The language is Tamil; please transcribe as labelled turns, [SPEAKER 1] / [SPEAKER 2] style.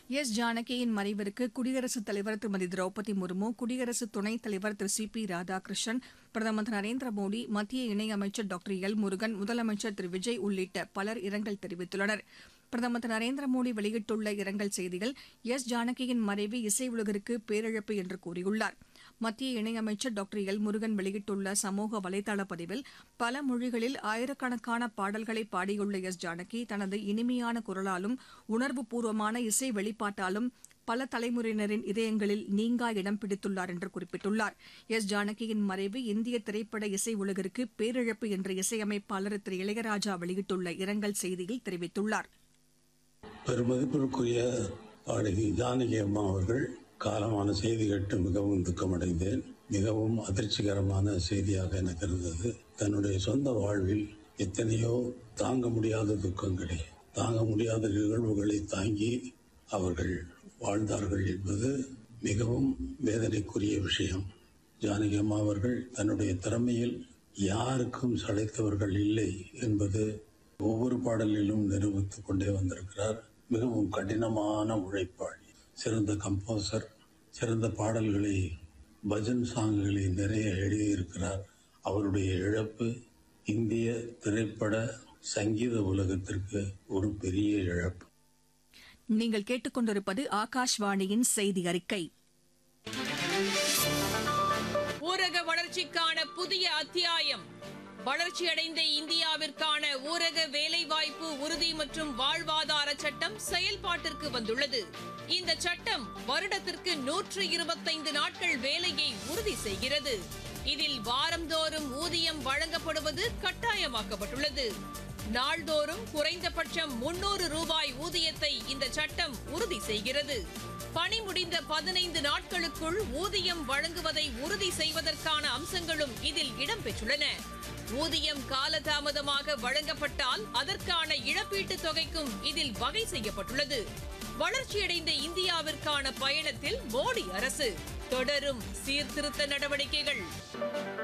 [SPEAKER 1] எஸ் ஜானகியின் மறைவிற்கு குடியரசுத் தலைவர் திருமதி திரௌபதி முர்மு குடியரசு துணைத் தலைவர் திரு சி பி ராதாகிருஷ்ணன் பிரதமர் திரு நரேந்திர மோடி மத்திய இணையமைச்சர் டாக்டர் எல் முருகன் முதலமைச்சர் திரு விஜய் உள்ளிட்ட பலர் இரங்கல் தெரிவித்துள்ளனர் பிரதமர் திரு நரேந்திர மோடி வெளியிட்டுள்ள இரங்கல் செய்தியில் எஸ் ஜானகியின் மறைவு இசை உலகிற்கு பேரிழப்பு என்று கூறியுள்ளார் மத்திய இணையமைச்சர் டாக்டர் எல் முருகன் வெளியிட்டுள்ள சமூக வலைதள பதிவில் பல மொழிகளில் ஆயிரக்கணக்கான பாடல்களை பாடியுள்ள எஸ் ஜானகி தனது இனிமையான குரலாலும் உணர்வுபூர்வமான இசை வெளிப்பாட்டாலும் பல தலைமுறையினரின் இதயங்களில் நீங்கா இடம் பிடித்துள்ளார் என்று குறிப்பிட்டுள்ளார் எஸ் ஜானகியின் மறைவு இந்திய திரைப்பட இசை உலகிற்கு பேரிழப்பு என்று இசையமைப்பாளர் திரு இளையராஜா வெளியிட்டுள்ள இரங்கல் செய்தியில் தெரிவித்துள்ளார்
[SPEAKER 2] பெருமதிப்பிற்குரிய பாடகி ஜானகி அம்மா அவர்கள் காலமான செய்தி கேட்டு மிகவும் துக்கமடைந்தேன் மிகவும் அதிர்ச்சிகரமான செய்தியாக எனக்கு இருந்தது தன்னுடைய சொந்த வாழ்வில் எத்தனையோ தாங்க முடியாத துக்கங்களை தாங்க முடியாத நிகழ்வுகளை தாங்கி அவர்கள் வாழ்ந்தார்கள் என்பது மிகவும் வேதனைக்குரிய விஷயம் ஜானகி அம்மா அவர்கள் தன்னுடைய திறமையில் யாருக்கும் சளைத்தவர்கள் இல்லை என்பது ஒவ்வொரு பாடலிலும் நிரூபித்துக் கொண்டே வந்திருக்கிறார் மிகவும் கடினமான உழைப்பாளி சிறந்த கம்போசர் சிறந்த பாடல்களை பஜன் சாங்குகளை நிறைய எழுதியிருக்கிறார் அவருடைய இழப்பு இந்திய திரைப்பட சங்கீத உலகத்திற்கு ஒரு பெரிய இழப்பு
[SPEAKER 1] நீங்கள் கேட்டுக்கொண்டிருப்பது ஆகாஷ்வாணியின் செய்தி அறிக்கை
[SPEAKER 3] ஊரக வளர்ச்சிக்கான புதிய அத்தியாயம் வளர்ச்சியடைந்த இந்தியாவிற்கான ஊரக வேலைவாய்ப்பு உறுதி மற்றும் வாழ்வாதார சட்டம் செயல்பாட்டிற்கு வந்துள்ளது இந்த சட்டம் வருடத்திற்கு நூற்று இருபத்தைந்து நாட்கள் வேலையை உறுதி செய்கிறது இதில் வாரந்தோறும் ஊதியம் வழங்கப்படுவது கட்டாயமாக்கப்பட்டுள்ளது நாள்தோறும் குறைந்தபட்சம் முன்னூறு ரூபாய் ஊதியத்தை இந்த சட்டம் உறுதி செய்கிறது பணி முடிந்த பதினைந்து நாட்களுக்குள் ஊதியம் வழங்குவதை உறுதி செய்வதற்கான அம்சங்களும் இதில் இடம்பெற்றுள்ளன ஊதியம் காலதாமதமாக வழங்கப்பட்டால் அதற்கான இழப்பீட்டுத் தொகைக்கும் இதில் வகை செய்யப்பட்டுள்ளது வளர்ச்சியடைந்த இந்தியாவிற்கான பயணத்தில் மோடி அரசு தொடரும் சீர்திருத்த நடவடிக்கைகள்